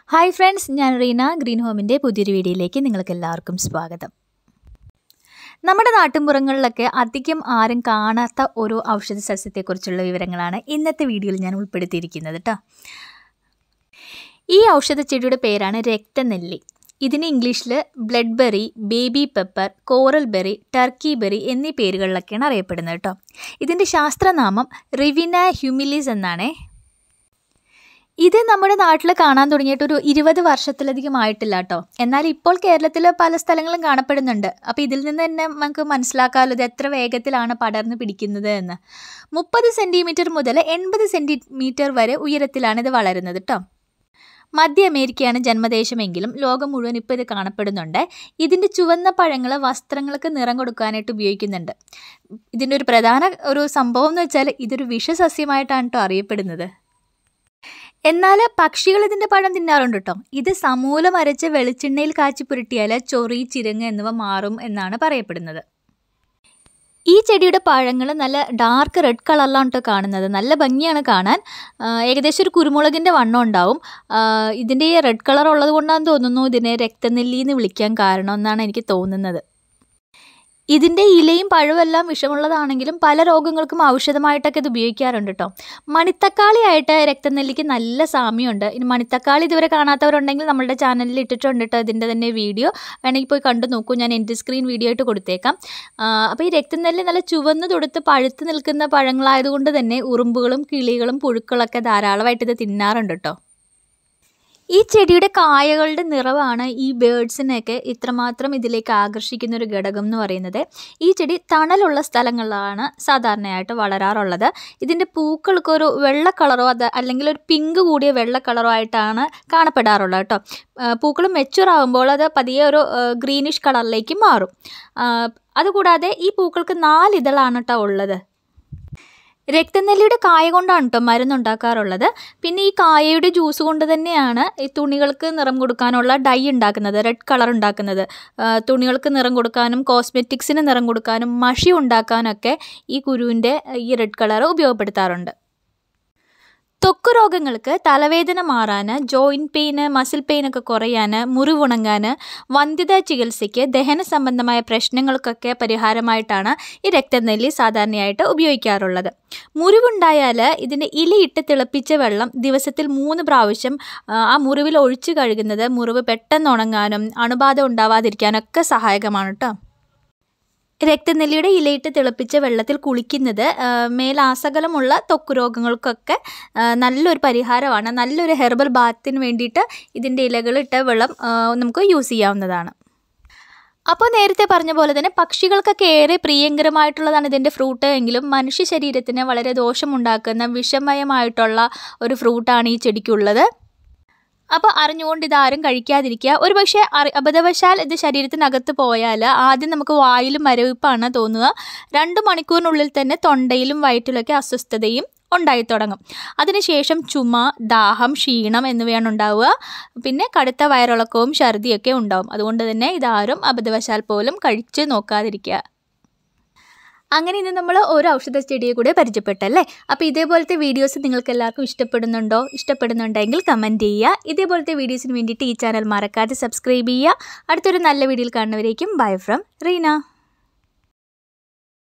hi friends ഞാൻ Reena green ഹോമിൻ്റെ പുതിയൊരു വീഡിയോയിലേക്ക് നിങ്ങൾക്ക് എല്ലാവർക്കും സ്വാഗതം നമ്മുടെ നാട്ടിൻപുറങ്ങളിലൊക്കെ അധികം ആരും കാണാത്ത ഒരു ഔഷധ സസ്യത്തെക്കുറിച്ചുള്ള വിവരങ്ങളാണ് ഇന്നത്തെ വീഡിയോയിൽ ഞാൻ ഉൾപ്പെടുത്തിയിരിക്കുന്നത് കേട്ടോ ഈ ഔഷധ ചെടിയുടെ പേരാണ് രക്തനെല്ലി ഇതിന് ഇംഗ്ലീഷിൽ blood berry baby pepper coral berry turkey berry എന്നീ പേരുകളിലൊക്കെയാണ് അറിയപ്പെടുന്നത് കേട്ടോ ഇതിൻ്റെ ശാസ്ത്രനാമം റിവിന ഹ്യൂമിലിസ് എന്നാണേ ഇത് നമ്മുടെ നാട്ടിൽ കാണാൻ തുടങ്ങിയിട്ട് ഒരു ഇരുപത് വർഷത്തിലധികം ആയിട്ടില്ല കേട്ടോ എന്നാൽ ഇപ്പോൾ കേരളത്തിൽ പല സ്ഥലങ്ങളും കാണപ്പെടുന്നുണ്ട് അപ്പോൾ ഇതിൽ നിന്ന് തന്നെ നമുക്ക് മനസ്സിലാക്കാമല്ലോ ഇത് എത്ര വേഗത്തിലാണ് പടർന്ന് പിടിക്കുന്നത് എന്ന് മുപ്പത് സെൻറ്റിമീറ്റർ മുതൽ എൺപത് സെൻറ്റിമീറ്റർ വരെ ഉയരത്തിലാണ് ഇത് വളരുന്നത് കേട്ടോ മധ്യ അമേരിക്കയാണ് ജന്മദേശമെങ്കിലും ലോകം മുഴുവൻ ഇപ്പോൾ ഇത് കാണപ്പെടുന്നുണ്ട് ഇതിൻ്റെ ചുവന്ന പഴങ്ങൾ വസ്ത്രങ്ങൾക്ക് നിറം കൊടുക്കാനായിട്ട് ഉപയോഗിക്കുന്നുണ്ട് ഇതിൻ്റെ ഒരു പ്രധാന ഒരു സംഭവം എന്ന് വെച്ചാൽ ഇതൊരു വിഷസസ്യമായിട്ടാണ് കേട്ടോ അറിയപ്പെടുന്നത് എന്നാൽ പക്ഷികൾ ഇതിൻ്റെ പഴം തിന്നാറുണ്ട് കേട്ടോ ഇത് സമൂലം അരച്ച് വെളിച്ചെണ്ണയിൽ കാച്ചി പുരട്ടിയാൽ ചൊറി ചിരങ്ങ് എന്നിവ മാറും എന്നാണ് പറയപ്പെടുന്നത് ഈ ചെടിയുടെ പഴങ്ങൾ നല്ല ഡാർക്ക് റെഡ് കളറിലാണ് കേട്ടോ കാണുന്നത് നല്ല ഭംഗിയാണ് കാണാൻ ഏകദേശം ഒരു കുരുമുളകിൻ്റെ വണ്ണം ഉണ്ടാവും ഇതിൻ്റെ ഈ റെഡ് കളർ ഉള്ളത് കൊണ്ടാണെന്ന് തോന്നുന്നു ഇതിനെ രക്തനെല്ലി എന്ന് വിളിക്കാൻ കാരണം എന്നാണ് എനിക്ക് തോന്നുന്നത് ഇതിൻ്റെ ഇലയും പഴവുമെല്ലാം വിഷമുള്ളതാണെങ്കിലും പല രോഗങ്ങൾക്കും ഔഷധമായിട്ടൊക്കെ ഇത് ഉപയോഗിക്കാറുണ്ട് കേട്ടോ മണിത്തക്കാളിയായിട്ട് രക്തനെല്ലിക്ക് നല്ല സാമ്യമുണ്ട് ഇനി മണിത്തക്കാളി ഇതുവരെ കാണാത്തവരുണ്ടെങ്കിൽ നമ്മളുടെ ചാനലിൽ ഇട്ടിട്ടുണ്ട് കേട്ടോ ഇതിൻ്റെ തന്നെ വീഡിയോ വേണമെങ്കിൽ പോയി കണ്ടു നോക്കൂ ഞാൻ എൻ്റെ സ്ക്രീൻ വീഡിയോ ആയിട്ട് കൊടുത്തേക്കാം അപ്പോൾ ഈ രക്തനെല്ലി നല്ല ചുവന്ന് തൊടുത്ത് പഴുത്ത് നിൽക്കുന്ന പഴങ്ങളായതുകൊണ്ട് തന്നെ ഉറുമ്പുകളും കിളികളും പുഴുക്കളൊക്കെ ധാരാളമായിട്ട് ഇത് തിന്നാറുണ്ട് കേട്ടോ ഈ ചെടിയുടെ കായകളുടെ നിറവാണ് ഈ ബേഡ്സിനെയൊക്കെ ഇത്രമാത്രം ഇതിലേക്ക് ആകർഷിക്കുന്ന ഒരു ഘടകം എന്ന് പറയുന്നത് ഈ ചെടി തണലുള്ള സ്ഥലങ്ങളിലാണ് സാധാരണയായിട്ട് വളരാറുള്ളത് ഇതിൻ്റെ പൂക്കൾക്ക് ഒരു വെള്ള കളറോ അത് അല്ലെങ്കിൽ ഒരു പിങ്ക് കൂടിയ വെള്ള കളറോ ആയിട്ടാണ് കാണപ്പെടാറുള്ളത് കേട്ടോ പൂക്കൾ മെച്ചുവർ ആകുമ്പോൾ അത് പതിയെ ഒരു ഗ്രീനിഷ് കളറിലേക്ക് മാറും അതുകൂടാതെ ഈ പൂക്കൾക്ക് നാല് ഇതളാണ് കേട്ടോ ഉള്ളത് രക്തനെല്ലിയുടെ കായ കൊണ്ടാണ് കേട്ടോ മരുന്നുണ്ടാക്കാറുള്ളത് പിന്നെ ഈ കായയുടെ ജ്യൂസ് കൊണ്ട് തന്നെയാണ് ഈ തുണികൾക്ക് നിറം കൊടുക്കാനുള്ള ഡൈ ഉണ്ടാക്കുന്നത് റെഡ് കളർ ഉണ്ടാക്കുന്നത് തുണികൾക്ക് നിറം കൊടുക്കാനും കോസ്മെറ്റിക്സിന് നിറം കൊടുക്കാനും മഷി ഉണ്ടാക്കാനൊക്കെ ഈ കുരുവിൻ്റെ ഈ റെഡ് കളർ ഉപയോഗപ്പെടുത്താറുണ്ട് ത്വക്ക് രോഗങ്ങൾക്ക് തലവേദന മാറാൻ ജോയിൻറ്റ് പെയിന് മസിൽ പെയിനൊക്കെ കുറയാൻ മുറിവുണങ്ങാൻ വന്ധ്യത ചികിത്സയ്ക്ക് ദഹന സംബന്ധമായ പ്രശ്നങ്ങൾക്കൊക്കെ പരിഹാരമായിട്ടാണ് ഈ രക്തനെല്ലി സാധാരണയായിട്ട് ഉപയോഗിക്കാറുള്ളത് മുറിവുണ്ടായാൽ ഇതിൻ്റെ ഇലയിട്ട് തിളപ്പിച്ച വെള്ളം ദിവസത്തിൽ മൂന്ന് പ്രാവശ്യം ആ മുറിവിൽ ഒഴിച്ചു കഴുകുന്നത് മുറിവ് പെട്ടെന്ന് ഉണങ്ങാനും അണുബാധ ഉണ്ടാവാതിരിക്കാനൊക്കെ സഹായകമാണ് കേട്ടോ രക്തനെല്ലിയുടെ ഇലയിട്ട് തിളപ്പിച്ച വെള്ളത്തിൽ കുളിക്കുന്നത് മേലാസകലമുള്ള ത്വക്ക് രോഗങ്ങൾക്കൊക്കെ നല്ലൊരു പരിഹാരമാണ് നല്ലൊരു ഹെർബൽ ബാത്തിന് വേണ്ടിയിട്ട് ഇതിൻ്റെ ഇലകളിട്ട വെള്ളം നമുക്ക് യൂസ് ചെയ്യാവുന്നതാണ് അപ്പോൾ നേരത്തെ പറഞ്ഞ പോലെ തന്നെ പക്ഷികൾക്കൊക്കെ ഏറെ പ്രിയങ്കരമായിട്ടുള്ളതാണ് ഇതിൻ്റെ ഫ്രൂട്ട് എങ്കിലും മനുഷ്യ ശരീരത്തിന് വളരെ ദോഷമുണ്ടാക്കുന്ന വിഷമയമായിട്ടുള്ള ഒരു ഫ്രൂട്ടാണ് ഈ ചെടിക്കുള്ളത് അപ്പോൾ അറിഞ്ഞുകൊണ്ട് ഇതാരും കഴിക്കാതിരിക്കുക ഒരു പക്ഷേ അറി അബദ്ധവശാൽ ഇത് ശരീരത്തിനകത്ത് പോയാൽ ആദ്യം നമുക്ക് വായിലും മരവിപ്പാണ് തോന്നുക രണ്ട് മണിക്കൂറിനുള്ളിൽ തന്നെ തൊണ്ടയിലും വയറ്റിലൊക്കെ അസ്വസ്ഥതയും ഉണ്ടായി തുടങ്ങും അതിനുശേഷം ചുമ ദാഹം ക്ഷീണം എന്നിവയാണ് ഉണ്ടാവുക പിന്നെ കടുത്ത വയറിളക്കവും ഛർദിയൊക്കെ ഉണ്ടാവും അതുകൊണ്ട് തന്നെ ഇതാരും അബദ്ധവശാൽ പോലും കഴിച്ച് നോക്കാതിരിക്കുക അങ്ങനെ ഇന്ന് നമ്മൾ ഒരു ഔഷധ ചെടിയെ കൂടെ പരിചയപ്പെട്ടല്ലേ അപ്പോൾ ഇതേപോലത്തെ വീഡിയോസ് നിങ്ങൾക്ക് എല്ലാവർക്കും ഇഷ്ടപ്പെടുന്നുണ്ടോ ഇഷ്ടപ്പെടുന്നുണ്ടെങ്കിൽ കമൻറ്റ് ചെയ്യുക ഇതേപോലത്തെ വീഡിയോസിന് വേണ്ടിയിട്ട് ഈ ചാനൽ മറക്കാതെ സബ്സ്ക്രൈബ് ചെയ്യുക അടുത്തൊരു നല്ല വീഡിയോയിൽ കാണുന്നവരേക്കും ബൈ ഫ്രം റീന